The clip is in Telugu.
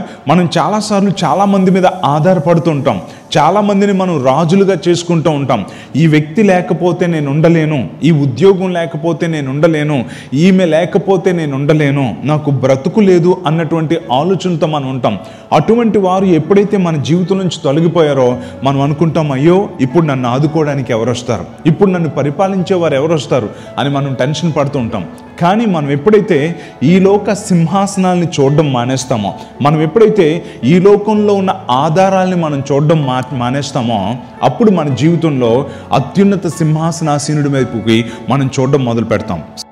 మనం చాలాసార్లు చాలామంది మీద ఆధారపడుతుంటాం చాలామందిని మనం రాజులుగా చేసుకుంటూ ఉంటాం ఈ వ్యక్తి లేకపోతే నేను ఉండలేను ఈ ఉద్యోగం లేకపోతే నేను ఉండలేను ఈమె లేకపోతే నేను ఉండలేను నాకు బ్రతుకు లేదు అన్నటువంటి ఆలోచనతో మనం ఉంటాం అటువంటి వారు ఎప్పుడైతే మన జీవితం నుంచి తొలగిపోయారో మనం అనుకుంటాం అయ్యో ఇప్పుడు నన్ను ఆదుకోవడానికి ఎవరు వస్తారు ఇప్పుడు నన్ను పరిపాలించే వారు ఎవరు వస్తారు అని మనం టెన్షన్ పడుతూ ఉంటాం కానీ మనం ఎప్పుడైతే ఈ లోక సింహాసనాల్ని చూడడం మానేస్తామో మనం ఎప్పుడైతే ఈ లోకంలో ఉన్న ఆధారాల్ని మనం చూడడం మా మానేస్తామో అప్పుడు మన జీవితంలో అత్యున్నత సింహాసనాసీనుడి వైపుకి మనం చూడడం మొదలు పెడతాం